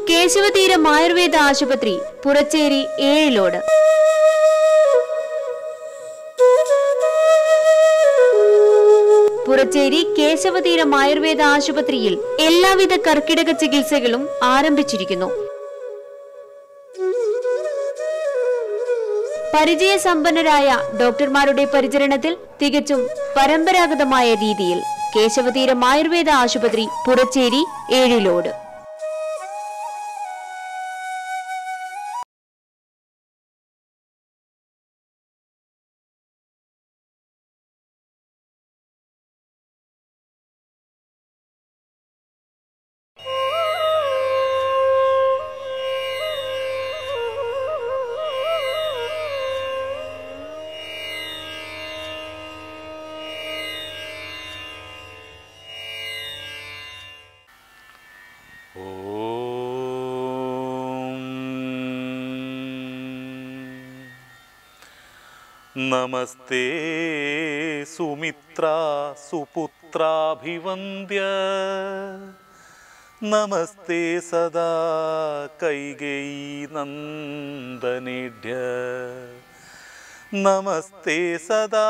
കേശവതീരം ആയുർവേദ ആശുപത്രി പുറച്ചേരി ഏഴിലോട് പുറച്ചേരി കേശവതീരം ആയുർവേദ ആശുപത്രിയിൽ എല്ലാവിധ കർക്കിടക ചികിത്സകളും ആരംഭിച്ചിരിക്കുന്നു പരിചയസമ്പന്നരായ ഡോക്ടർമാരുടെ പരിചരണത്തിൽ തികച്ചും പരമ്പരാഗതമായ രീതിയിൽ കേശവതീരം ആയുർവേദ ആശുപത്രി പുറച്ചേരി ഏഴിലോട് ഓം നമസ്തേ സുമിത്ര സുപുത്രാഭിവന്ദ്യ നമസ്തേ സദാ കൈകൈ നന്ദനേഢ്യ നമസ്തേ സദാ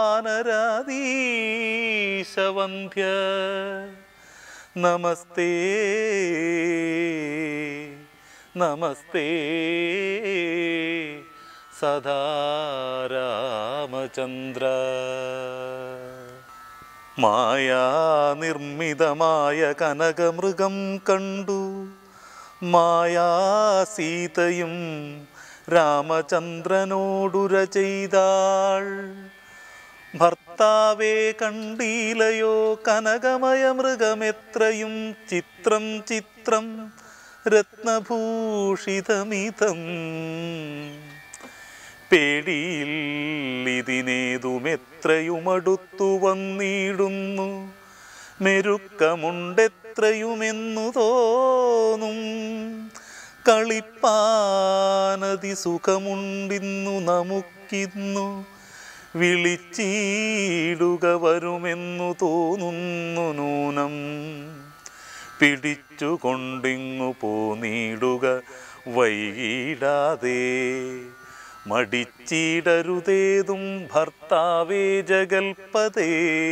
വാനരാധീശവന്ധ്യ നമസ്തേ നമസ്തേ സദാ രാമചന്ദ്ര മായാനിർമ്മിതമായ കനകമൃഗം കണ്ടു മായാസീതയും രാമചന്ദ്രനോടുര ചെയ്താൾ ഭർത്താവേ കണ്ടീലയോ കനകമയ മൃഗമെത്രയും ചിത്രം ചിത്രം രത്നഭൂഷിതമിതം പേടിയിൽ ഇതിനേതുമെത്രയുമടുത്തു വന്നിടുന്നു മെരുക്കമുണ്ടെത്രയുമെന്നു തോന്നും കളിപ്പാനതി സുഖമുണ്ടിന്നു നമുക്കിന്നു വിളിച്ചിടുക വരുമെന്നു തോന്നുന്നു നൂനം പിടിച്ചുകൊണ്ടിങ്ങു പോന്നിടുക വൈകിടാതെ മടിച്ചിടരുതേതും ഭർത്താവേ ജഗൽപതേ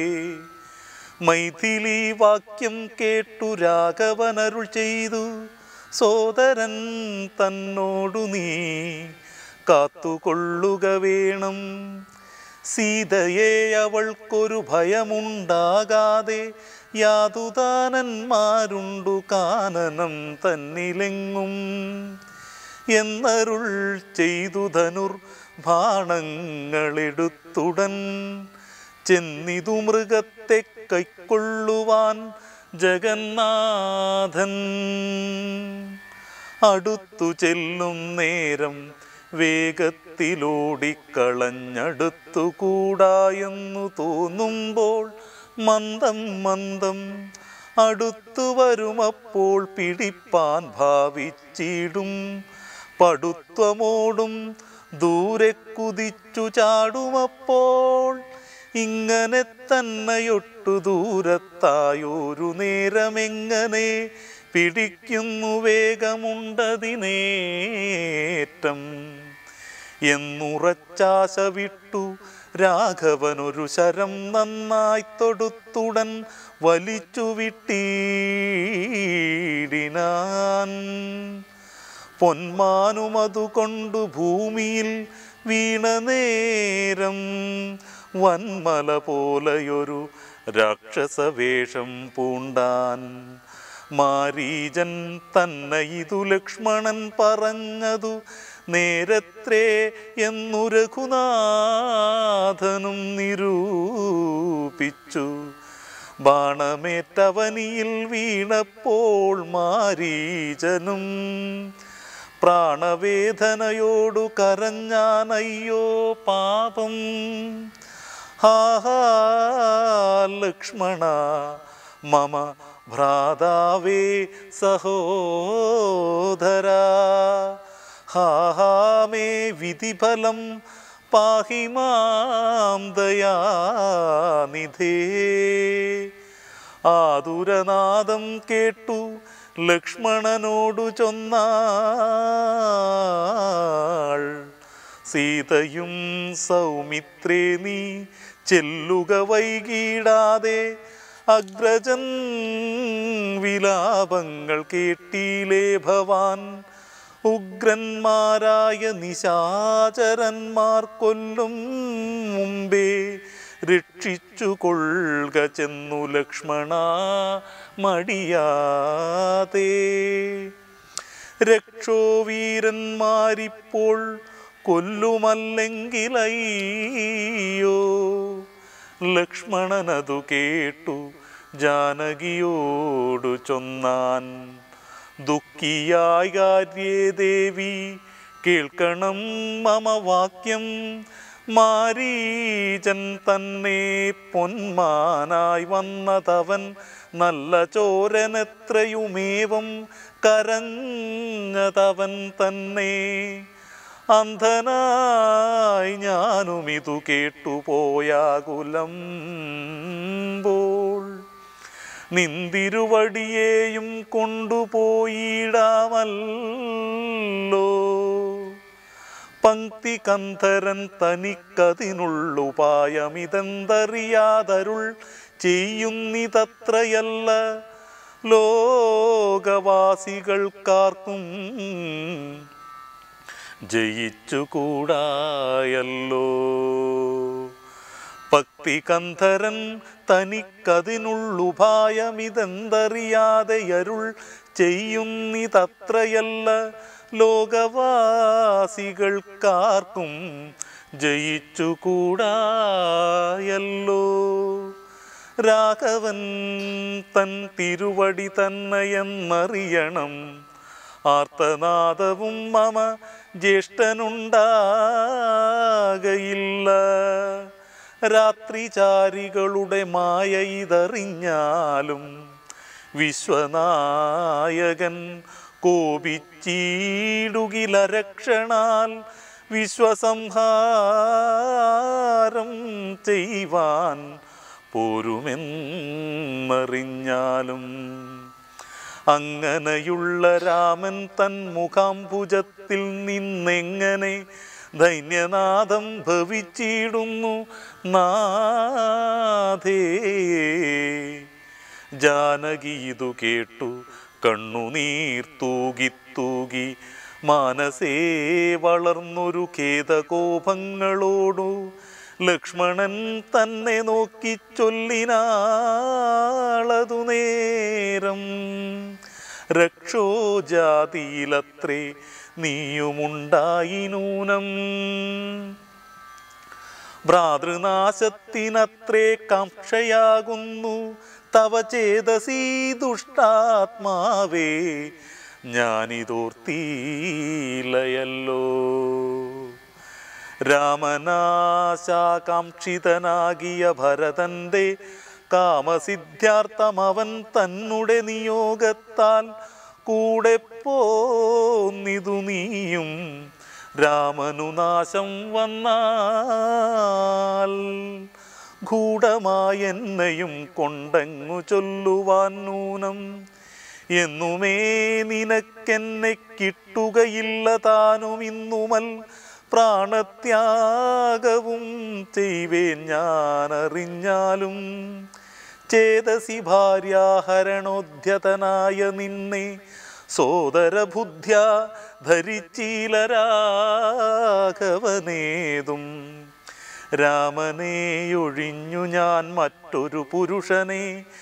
മൈഥിലി വാക്യം കേട്ടു രാഘവനരുൾ ചെയ്തു സോദരൻ തന്നോടു നീ കാത്തുകൊള്ളുക വേണം സീതയെ അവൾക്കൊരു ഭയമുണ്ടാകാതെ യാതുദാനന്മാരുണ്ടു കാനനം തന്നിലെങ്ങും എന്നരുൾ ചെയ്തു ധനുർ ബാണങ്ങളെടുത്തുടൻ ചെന്നിതു മൃഗത്തെ കൈക്കൊള്ളുവാൻ ജഗന്നാഥൻ അടുത്തു ചെല്ലും നേരം വേഗത്തിലോടിക്കളഞ്ഞടുത്തു കൂടായെന്നു തോന്നുമ്പോൾ മന്ദം മന്ദം അടുത്തു വരുമപ്പോൾ പിടിപ്പാൻ ഭാവിച്ചിടും പടുത്വമോടും ദൂരെ കുതിച്ചു ചാടുമപ്പോൾ ഇങ്ങനെ തന്നെയൊട്ടു ദൂരത്തായൊരു നേരമെങ്ങനെ പിടിക്കുന്നു വേഗമുണ്ടതിനേറ്റം എന്നുറച്ചാശ വിട്ടു രാഘവനൊരു ശരം നന്നായി തൊടുത്തുടൻ വലിച്ചു വിട്ടീടിനാൻ പൊന്മാനുമതുകൊണ്ടു ഭൂമിയിൽ വീണ നേരം വന്മല പോലെയൊരു രാക്ഷസവേഷം പൂണ്ടാൻ മാരീജൻ തന്നെ ഇതു ലക്ഷ്മണൻ പറഞ്ഞതു നേരത്രേ എന്നു രഘുനാഥനും നിരൂപിച്ചു ബാണമേറ്റവനിയിൽ വീണപ്പോൾ മാരീജനും പ്രാണവേദനയോടു കരഞ്ഞാനയ്യോ പാപം ഹാഹാ ലക്ഷ്മണ മമ ഭ്രാതാവേ സഹോദര ഹാഹാ മേ വിധിഫലം പാഹി മാം ദയാനിധേ ആതുരനാദം കേട്ടു ലക്ഷ്മണനോടു ചൊന്നാൾ സീതയും സൗമിത്രേ നീ ചെല്ലുക വൈകിടാതെ അഗ്രജൻ വിലാപങ്ങൾ കേട്ടിലേ ഭവാൻ ഉഗ്രന്മാരായ നിശാചരന്മാർ കൊല്ലും മുമ്പേ രക്ഷിച്ചു കൊള്ളുക ചെന്നു ലക്ഷ്മണ മടിയാതെ രക്ഷോവീരന്മാരിപ്പോൾ കൊല്ലുമല്ലെങ്കിലയ്യോ ലക്ഷ്മണനതു കേട്ടു ജാനകിയോടു ചൊന്നാൻ ദുഃഖിയായ കാര്യേ ദേവി കേൾക്കണം മമ വാക്യം മാരീചൻ തന്നെ പൊന്മാനായി വന്നതവൻ നല്ല ചോരനെത്രയുമേവം കരഞ്ഞതവൻ തന്നെ അന്ധനായി ഞാനും ഇതു കേട്ടുപോയാകുലം പോൾ നിന്തിരുവടിയേയും കൊണ്ടുപോയിടാമല്ലോ പങ്ക്തി കന്ധരൻ തനിക്കതിനുള്ളുപായമിതെന്തറിയാതരുൾ ചെയ്യുന്നിതത്രയല്ല ലോകവാസികൾക്കാർക്കും ജയിച്ചുകൂടായല്ലോ ഭക്തി കന്ധരൻ തനിക്കതിനുള്ളുപായമിതെന്തറിയാതെ അരുൾ ചെയ്യുന്നിതത്രയല്ല ലോകവാസികൾക്കാർക്കും ജയിച്ചുകൂടായല്ലോ രാഘവൻ തൻ തിരുവടി തന്നെയെന്നറിയണം ആർത്തനാദവും മമ ജ്യേഷ്ഠനുണ്ടാകയില്ല രാത്രിചാരികളുടെ മായ ഇതറിഞ്ഞാലും വിശ്വനായകൻ കോപിച്ചീടുകിലരക്ഷണാൽ വിശ്വസംഹാരം ചെയ്യുവാൻ പോരുമെന്നറിഞ്ഞാലും അങ്ങനെയുള്ള രാമൻ തൻ മുഖാംബുജത്തിൽ നിന്നെങ്ങനെ ദൈന്യനാഥം ഭവിച്ചിടുന്നു നാഥേ ജാനകി ഇതു കേട്ടു കണ്ണുനീർ തൂകി തൂകി മാനസേ വളർന്നൊരു ഖേദകോപങ്ങളോടു ലക്ഷ്മണൻ തന്നെ നോക്കി ചൊല്ലിനാളതു നേരം രക്ഷോജാതിയിലത്രേ നീയുമുണ്ടായി നൂനം ഭ്രാതൃനാശത്തിനത്രേ കാക്ഷയാകുന്നു തവ ചേതസീ ദുഷ്ടാത്മാവേ ഞാനിതോർത്തിയില്ലയല്ലോ രാമനാശാകാംക്ഷിതനാകിയ ഭരതന്റെ കാമസിദ്ധ്യാർത്ഥം അവൻ തന്നുടെ നിയോഗത്താൽ കൂടെ പോന്നിതു നീയും രാമനു നാശം വന്നാൽ ഗൂഢമായെന്നെയും കൊണ്ടങ്ങു ചൊല്ലുവാൻ നൂനം എന്നുമേ നിനക്കെന്നെ കിട്ടുകയില്ല താനും ഇന്നുമൽ പ്രാണത്യാഗവും ചെയ്വേൻ ഞാനറിഞ്ഞാലും ചേതസി ഭാര്യാഹരണോദ്യതനായ നിന്നെ സോദരബുദ്ധ്യ ധരിച്ചീലരാഘവനേതും രാമനെയൊഴിഞ്ഞു ഞാൻ മറ്റൊരു പുരുഷനെ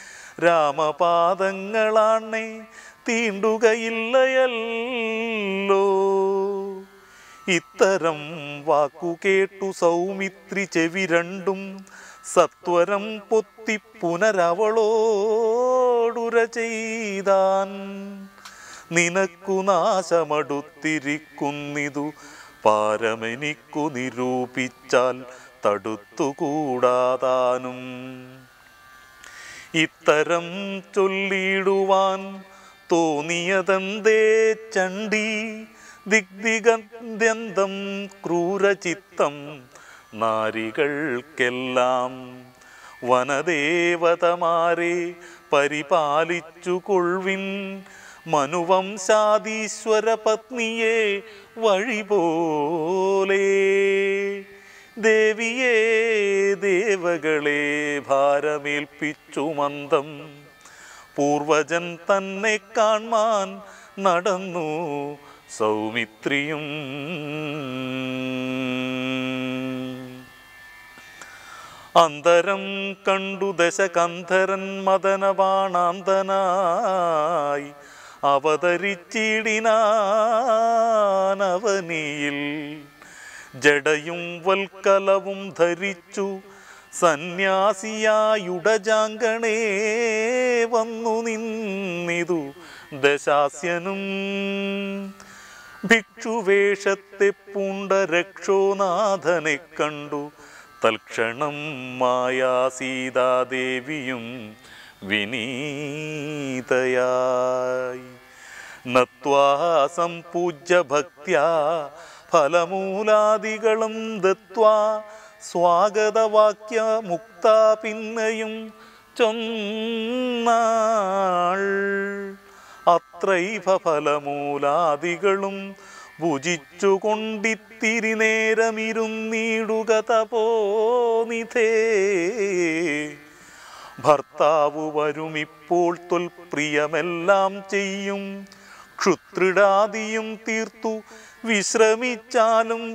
രാമപാദങ്ങളാണേ തീണ്ടുകയില്ലയല്ലോ ഇത്തരം വാക്കു കേട്ടു സൗമിത്രി ചെവി രണ്ടും സത്വരം പൊത്തി പുനരവളോടുര ചെയ്താൻ നിനക്കു നാശമടുത്തിരിക്കുന്നിതു പാരമെനിക്കു നിരൂപിച്ചാൽ തടുത്തുകൂടാതാനും ഇത്തരം ചൊല്ലിടുവാൻ തോന്നിയതെന്തേ ചണ്ഡി ദിഗ്ദിഗന്ത്യന്തം ക്രൂരചിത്തം നാരികൾക്കെല്ലാം വനദേവതമാരെ പരിപാലിച്ചു കൊൾവിൻ മനുവംശാദീശ്വര പത്നിയെ വഴി പോലെ ദേവിയെ ദേവകളെ ഭാരമേൽപ്പിച്ചു മന്ദം പൂർവജൻ തന്നെ കാൺമാൻ നടന്നു സൗമിത്രിയും അന്തരം കണ്ടു ദശകന്ധരൻ മദനബാണാന്തനായി അവതരിച്ചിടിനാനവനിയിൽ ജടയും വൽക്കലവും ധരിച്ചു സന്യാസിയായുടജാങ്കണേ വന്നു നിന്നിതു ദശാസ്യനും ഭിക്ഷുവേഷത്തെ പൂണ്ട രക്ഷോനാഥനെ കണ്ടു തൽക്ഷണം മായാ സീതാദേവിയും വിനീതയായി നത്വാ സംപൂജ്യ ഭക്ത്യാ ഫലമൂലാദികളും ദത്വാ സ്വാഗതവാക്യ മുക്ത പിന്നെയും ചൊന്നാൾ അത്രൈവ ഫലമൂലാദികളും ഭുജിച്ചുകൊണ്ടിത്തിരി നേരമിരുന്നിടുക തപോനിധേ ഭർത്താവ് വരുമിപ്പോൾ തൊൽപ്രിയമെല്ലാം ചെയ്യും ക്ഷുത്രിടാദിയും തീർത്തു വിശ്രമിച്ചാലും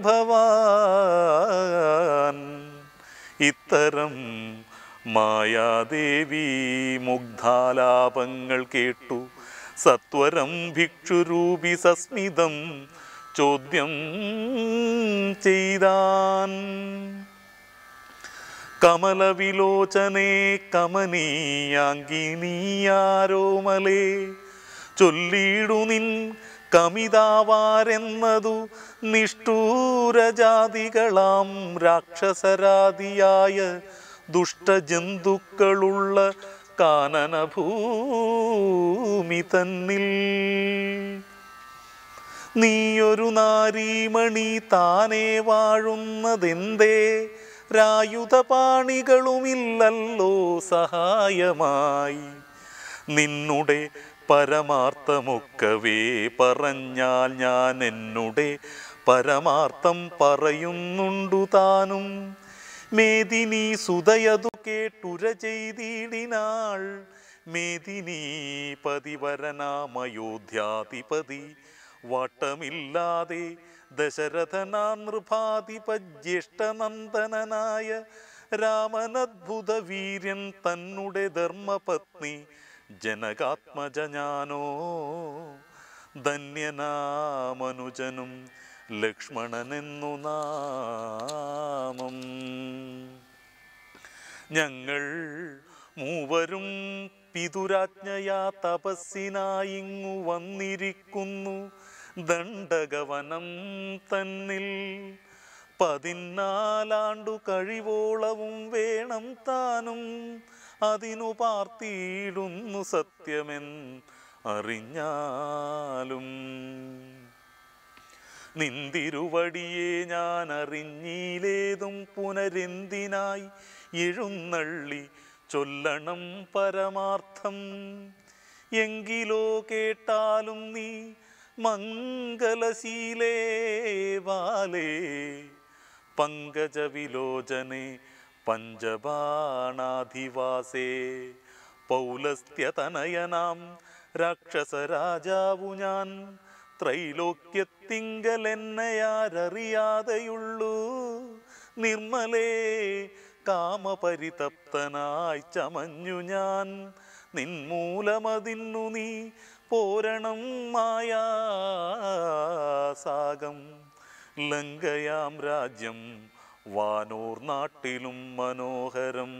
ഭവാൻ ഇത്തരം മായാദേവി മുഗ്ധാലാപങ്ങൾ കേട്ടു സത്വരം ഭിക്ഷുരൂപി സസ്മിതം ചോദ്യം ചെയ്താൻ കമലവിലോചനേ കമനീയാങ്കിനീയാരോമലേ ചൊല്ലിയിടു നിൻ കമിതാവാരെന്നതു നിഷ്ഠൂരജാതികളാം രാക്ഷസരാതിയായ ദുഷ്ടജന്തുക്കളുള്ള കാനനഭൂമി തന്നിൽ നീയൊരു നാരീമണി താനേ വാഴുന്നതെന്തേ രായുധപാണികളുമില്ലല്ലോ സഹായമായി നിന്നുടെ പരമാർത്ഥമൊക്കവേ പറഞ്ഞാൽ ഞാൻ എന്നുടെ പരമാർത്ഥം പറയുന്നുണ്ടു താനും മേദിനി സുതയതു കേട്ടുര ചെയ്തിടിനാൾ മേദിനി പതിവരനാമയോധ്യാധിപതി വട്ടമില്ലാതെ ദശരഥനാ നൃപാധിപജ്യേഷ്ഠനന്ദനായ രാമനദ്ഭുത വീര്യൻ തന്നുടെ ധർമ്മപത്നി ജനകാത്മജ ഞാനോ ധന്യനാമനുജനും ലക്ഷ്മണനെന്നു നാമം ഞങ്ങൾ മൂവരും പിതുരാജ്ഞയാ തപസ്സിനായിങ്ങു വന്നിരിക്കുന്നു ദണ്ഡകവനം തന്നിൽ പതിനാലാണ്ടു കഴിവോളവും വേണം താനും അതിനു പാർത്തിയിടുന്നു സത്യമെൻ അറിഞ്ഞാലും നിന്തിരുവടിയെ ഞാൻ അറിഞ്ഞിലേതും പുനരെന്തിനായി എഴുന്നള്ളി ചൊല്ലണം പരമാർത്ഥം എങ്കിലോ കേട്ടാലും നീ മംഗലശീലേ ബാലേ പങ്കജവിലോചനെ പഞ്ചബാണാധിവാസേ പൗലസ്ത്യതനയനാം രാക്ഷസരാജാവു ഞാൻ ത്രൈലോക്യത്തിങ്കലെന്നയാരറിയാതെയുള്ളൂ നിർമ്മലേ കാമപരിതപ്തനായി ചമഞ്ഞു ഞാൻ നിൻമൂലമതിന്നു നീ പോരണം മായാസാഗം ലങ്കയാം രാജ്യം വാനൂർ നാട്ടിലും മനോഹരം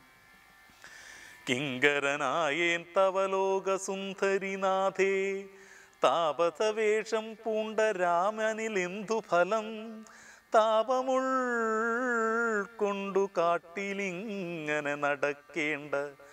കിങ്കരനായേൻ തവലോകസുന്ദരിനാഥേ താപസവേഷം പൂണ്ട രാമനിലെന്തു ഫലം താപമുൾക്കൊണ്ടു കാട്ടിലിങ്ങനെ നടക്കേണ്ട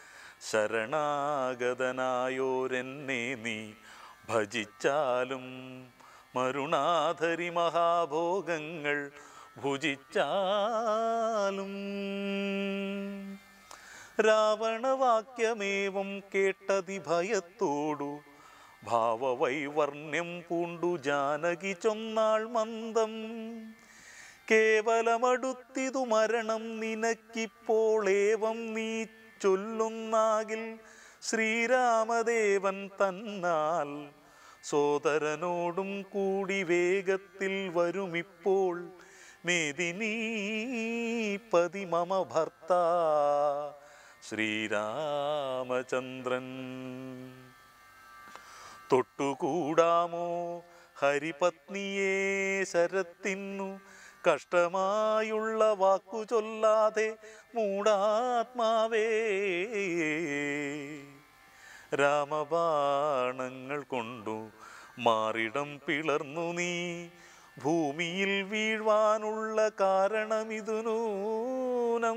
ശരണാഗതനായോരെന്നെ നീ ഭജിച്ചാലും മരുണാധരി മഹാഭോഗങ്ങൾ ഭുജിച്ചാലും രാവണവാക്യമേവം കേട്ടതി ഭയത്തോടു ഭാവവൈവർണ്യം പൂണ്ടു ജാനകി ചൊന്നാൾ മന്ദം കേവലമടുത്തിതു മരണം നിനക്കിപ്പോളേവം നീ ചൊല്ലുന്നാകിൽ ശ്രീരാമദേവൻ തന്നാൽ സോദരനോടും കൂടി വേഗത്തിൽ വരുമിപ്പോൾ മേദിനീപതി മമ ഭർത്ത ശ്രീരാമചന്ദ്രൻ തൊട്ടുകൂടാമോ ഹരിപത്നിയെ ശരത്തിന്നു കഷ്ടമായുള്ള വാക്കു ചൊല്ലാതെ മൂടാത്മാവേ രാമബാണങ്ങൾ കൊണ്ടു മാറിടം പിളർന്നു നീ ഭൂമിയിൽ വീഴ്വാനുള്ള കാരണമിതു നൂനം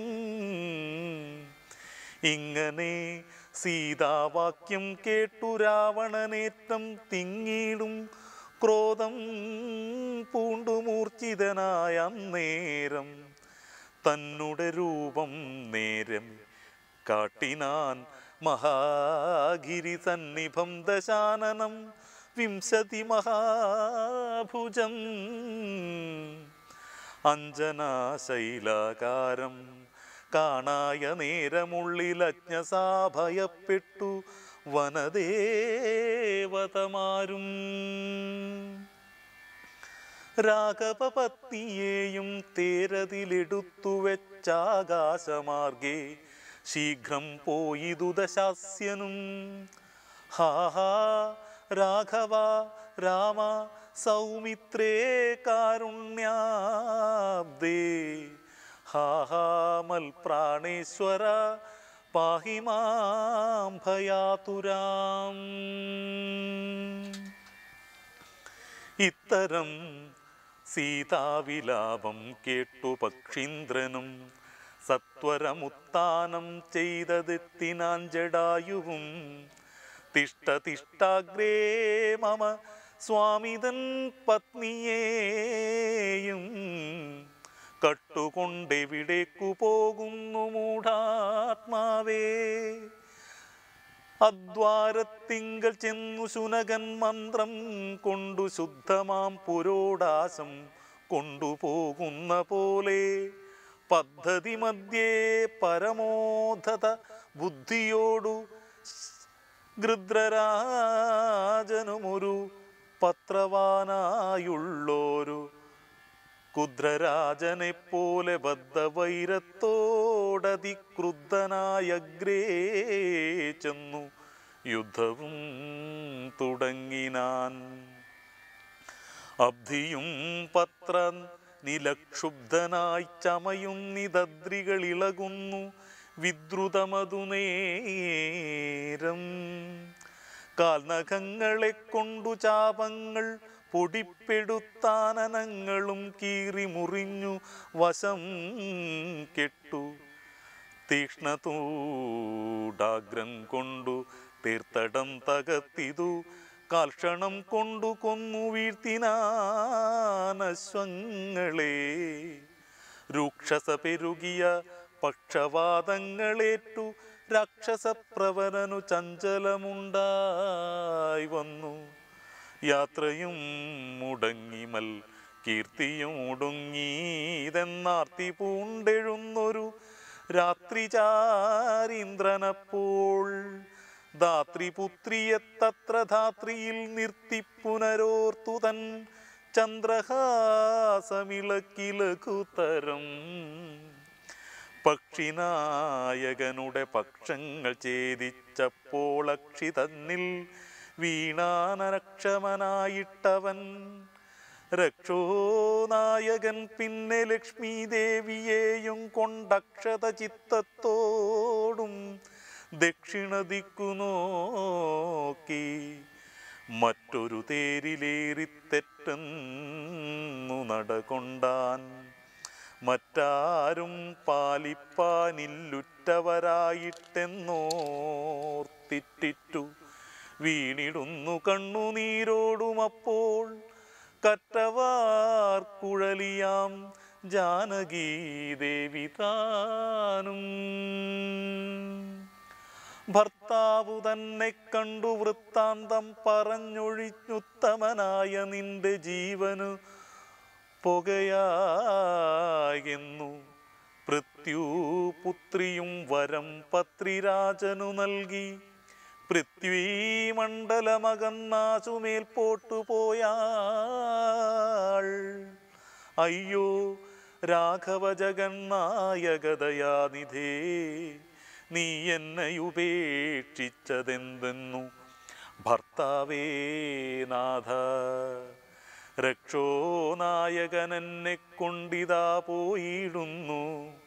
ഇങ്ങനെ സീതാവാക്യം കേട്ടു രാവണനേറ്റം തിങ്ങിടും ക്രോധം പൂണ്ടു മൂർച്ഛിതനായ നേരം തന്നുടെ രൂപം നേരം കാട്ടിനാൻ മഹാഗിരി സന്നിഭം ദശാനനം വിംശതി മഹാഭുജം അഞ്ജനാശൈലാകാരം കാണായ നേരമുള്ളിലജ്ഞസാഭയപ്പെട്ടു വനദേവതമാരും രാഘവപത്നിയെയും തേരതിലെടുത്തു വെച്ചാകാശമാർഗേ ശീഘ്രം പോയിതു ദശാസ്യനും ഹാഹാ രാഘവ രാമ സൗമിത്രേ കാരുണ്യാബ്ദേ ഹാഹാ മൽപ്രാണേശ്വര പാഹി മാം ഭയാതുരാം ഇത്തരം സീതാവിലാപം കേട്ടു പക്ഷീന്ദ്രനും സത്വരമുത്താനം ചെയ്തതെത്തിനാൻ ജടായുവും തിഷ്ട തിഷ്ടാഗ്രേ മമ സ്വാമിതൻ പത്നിയേയും കട്ടുകൊണ്ടെവിടേക്കു പോകുന്നു മൂഢാത്മാവേ അദ്വാരത്തിങ്കൽ ചെന്നു ശുനകൻ മന്ത്രം കൊണ്ടു ശുദ്ധമാം പുരോടാശം കൊണ്ടുപോകുന്ന പോലെ പദ്ധതി മധ്യേ പരമോധത ബുദ്ധിയോടു ഗൃദ്രരാജനുമൊരു പത്രവാനായുള്ളോരു കുദ്രരാജനെ പോലെ ബദ്ധവൈരത്തോടതിക്രുദ്ധനായഗ്രേ ചെന്നു യുദ്ധവും തുടങ്ങിനാൻ അബ്ധിയും പത്ര നിലക്ഷുബ്ധനായി ചമയുന്നിതദ്രികളിളകുന്നു വിദ്രുതമതു നേരം കാൽനഖങ്ങളെ കൊണ്ടു ചാപങ്ങൾ പൊടിപ്പെടുത്താനനങ്ങളും കീറി മുറിഞ്ഞു വശം കെട്ടു തീക്ഷ്ണതൂടാഗ്രം കൊണ്ടു തീർത്തടം തകർത്തിതു കാൽക്ഷണം കൊണ്ടു കൊന്നു വീഴ്ത്തിനാനശ്വങ്ങളെ രൂക്ഷസ പെരുകിയ പക്ഷവാദങ്ങളേറ്റു രാക്ഷസപ്രവരനു ചഞ്ചലമുണ്ടായി വന്നു യാത്രയും മുടങ്ങിമൽ കീർത്തിയും മുടങ്ങീതെന്നാർത്തി പൂണ്ടെഴുന്നൊരു രാത്രിചാരീന്ദ്രനപ്പോൾ ധാത്രിപുത്രിയെ തത്ര ധാത്രിയിൽ നിർത്തി പുനരോർത്തു തൻ ചന്ദ്രഹാസമിളക്കിലകുതരം പക്ഷിനായകനുടെ പക്ഷങ്ങൾ ഛേദിച്ചപ്പോൾ അക്ഷി തന്നിൽ വീണാനരക്ഷമനായിട്ടവൻ രക്ഷോനായകൻ പിന്നെ ലക്ഷ്മി ദേവിയെയും കൊണ്ടക്ഷത ചിത്തത്തോടും ദക്ഷിണ ദിക്കു നോക്കി മറ്റൊരു തേരിലേറിത്തെറ്റുന്നു നടകൊണ്ടാൻ മറ്റാരും പാലിപ്പാനില്ലുറ്റവരായിട്ടെന്നോർത്തിട്ടിറ്റു വീണിടുന്നു കണ്ണുനീരോടുമപ്പോൾ കറ്റവാർ കുഴലിയാം ജാനകീ ദേവി താനും ഭർത്താവു തന്നെ കണ്ടു വൃത്താന്തം പറഞ്ഞൊഴിഞ്ഞുത്തമനായ നിന്റെ ജീവനു പുകയായെന്നു പൃഥ്യൂപുത്രിയും വരം പത്രിരാജനു നൽകി പൃഥ്വീമണ്ഡലമകന്നാശുമേൽ പോട്ടുപോയാൾ അയ്യോ രാഘവ ജഗന്നായകതയാനിധേ നീ എന്നെ ഉപേക്ഷിച്ചതെന്തെന്നു ഭർത്താവേ നാഥ രക്ഷോ നായകനെന്നെ കൊണ്ടിതാ പോയിടുന്നു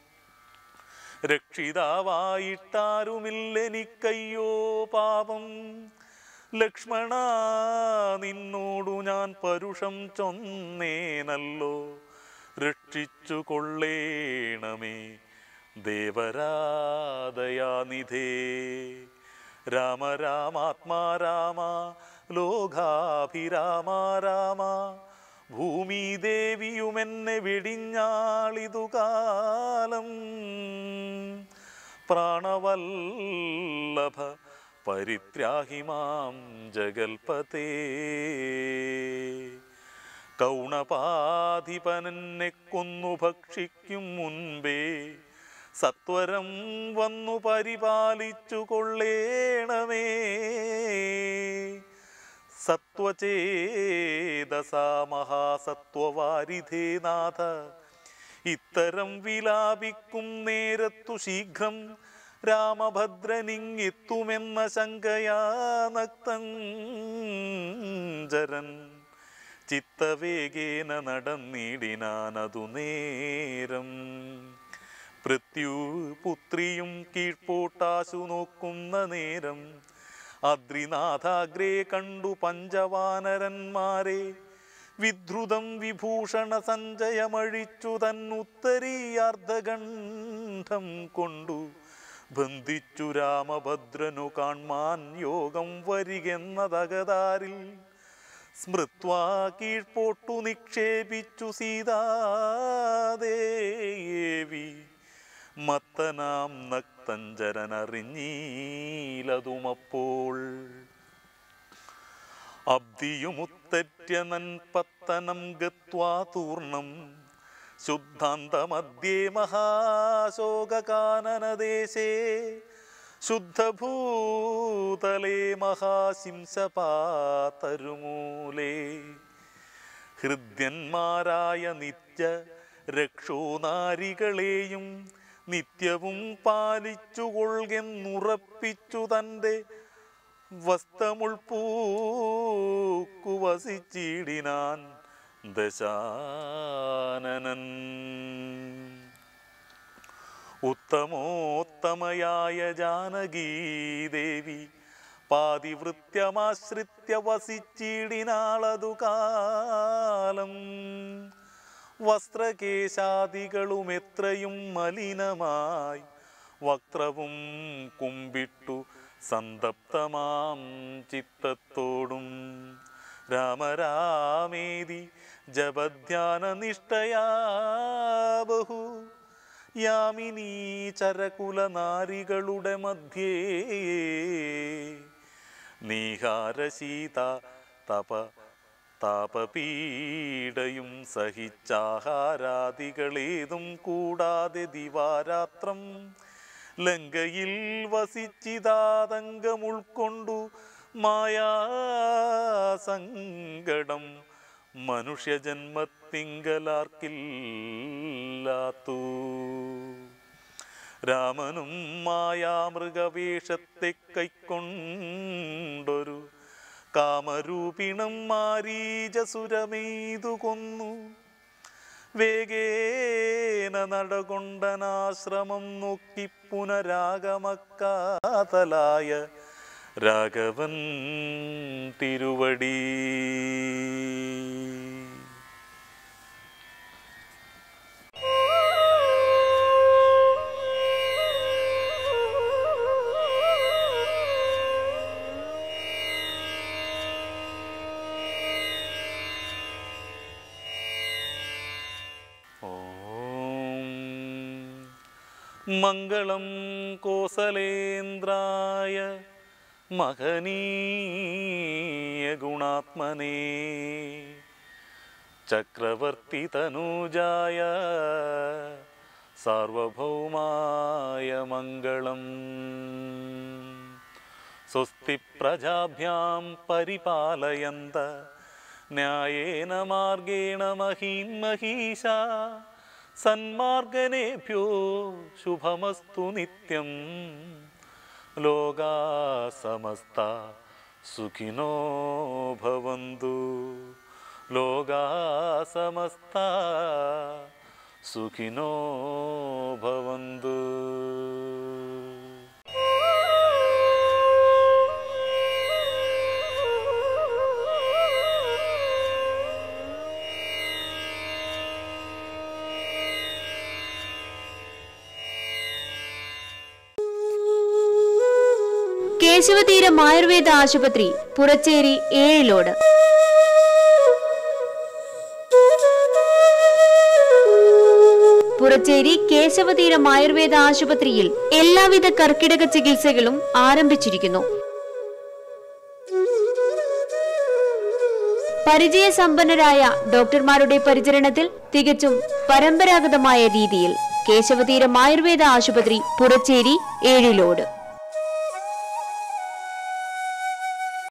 രക്ഷിതാവായിട്ടാരുമില്ലെനിക്കയ്യോ പാപം ലക്ഷ്മണ നിന്നോടു ഞാൻ പരുഷം ചൊന്നേനല്ലോ രക്ഷിച്ചു കൊള്ളേണമേ ദേവരാദയാനിധേ രാമ രാമാത്മാ രാമ ലോകാഭിരാമ രാമ ഭൂമിദേവിയുമെന്നെ വെടിഞ്ഞാളിതു കാലം പ്രാണവല്ലഭ പരിത്രാഹി മാം ജഗൽപതേ കൗണപാധിപനെന്നെ കൊന്നു ഭക്ഷിക്കും മുൻപേ സത്വരം വന്നു പരിപാലിച്ചു കൊള്ളേണമേ സത്വചേതസാ മഹാസത്വവാരിധേ നാഥ ഇത്തരം വിലാപിക്കും നേരത്തു ശീഘ്രം രാമഭദ്രനിങ്ങെത്തുമെന്ന ശങ്കയാ നക്തഞ്ചരൻ ചിത്തവേഗേന നടന്നിടിനാനതു നേരം പൃഥ്യുപുത്രിയും കീഴ്പോട്ടാശു നോക്കുന്ന നേരം അദ്രിനാഥാഗ്രേ കണ്ടു പഞ്ചവാനരന്മാരെ വിദ്രുതം വിഭൂഷണ സഞ്ചയമഴിച്ചു തന്നുത്തരീയാർദ്ധഗണ്ഠം കൊണ്ടു ബന്ധിച്ചു രാമഭദ്രനു കാൺമാൻ യോഗം വരികെന്നതകതാരിൽ സ്മൃത്വാ കീഴ്പോട്ടു നിക്ഷേപിച്ചു സീതാദേവി മത്തനാം നക്തഞ്ചരനറിഞ്ഞീലതുമപ്പോൾ അബ്ദിയുമുത്തര്യനൻ പത്തനം ഗത്വാ തൂർണം ശുദ്ധാന്തമധ്യേ മഹാശോകാനനദേശേ ശുദ്ധഭൂതലേ മഹാശിംസപാതരുമൂലേ ഹൃദ്യന്മാരായ നിത്യ രക്ഷോനാരികളെയും നിത്യവും പാലിച്ചു കൊള്ളുറപ്പിച്ചു തൻ്റെ വസ്തമുൾപ്പൂക്കു വസിച്ചിടിനാൻ ദശാനനൻ ഉത്തമോത്തമയായ ജാനകീദേവി പാതിവൃത്യമാശ്രിത്യ വസിച്ചിടിനാളതു കാലം വസ്ത്രകേശാദികളും എത്രയും മലിനമായി വക്രവും കുമ്പിട്ടു സന്തപ്തമാം ചിത്തത്തോടും രാമരാമേതി ജപധ്യാന നിഷ്ഠയാ ബഹു യാമിനീ ചരകുല നാരികളുടെ മധ്യേ നീഹാരശീത തപ താപപീഡയും സഹിച്ചാഹാരാദികളേതും കൂടാതെ ദിവാരാത്രം ലങ്കയിൽ വസിച്ചിതാതങ്കം ഉൾക്കൊണ്ടു മായാസങ്കടം മനുഷ്യജന്മത്തിങ്കലാർക്കില്ലാത്തു രാമനും മായാമൃഗവേഷത്തെ കൈക്കൊണ്ടൊരു കാമരൂപിണം മാരീജസുരമെയ്തു കൊന്നു വേഗേന നടകൊണ്ടനാശ്രമം നോക്കി പുനരാഗമക്കാതലായ രാഘവൻ തിരുവടി ഓ മംഗളം കോസലേന്ദ്രായ മഹനീയ ഗുണാത്മനേ ചക്രവർത്തി തനൂജായ സാർവഭൗമായ മംഗളം സ്വസ്തി പ്രജാഭ്യാം പരിപാലയന്ത ന്യായേന മാർഗേണ മഹീൻ മഹീശ സന്മാർഗനേഭ്യോ ശുഭമസ്തു നിത്യം ലോകാ സമസ്ത സുഖിനോ ഭവന്തു ലോകാ സമസ്ത സുഖിനോ ഭവന്തു കേശവതീരം ആയുർവേദ ആശുപത്രി പുറച്ചേരി ഏഴിലോട് പുറച്ചേരി കേശവതീരം ആയുർവേദ ആശുപത്രിയിൽ എല്ലാവിധ കർക്കിടക ചികിത്സകളും ആരംഭിച്ചിരിക്കുന്നു പരിചയസമ്പന്നരായ ഡോക്ടർമാരുടെ പരിചരണത്തിൽ തികച്ചും പരമ്പരാഗതമായ രീതിയിൽ കേശവതീരം ആയുർവേദ ആശുപത്രി പുറച്ചേരി ഏഴിലോട്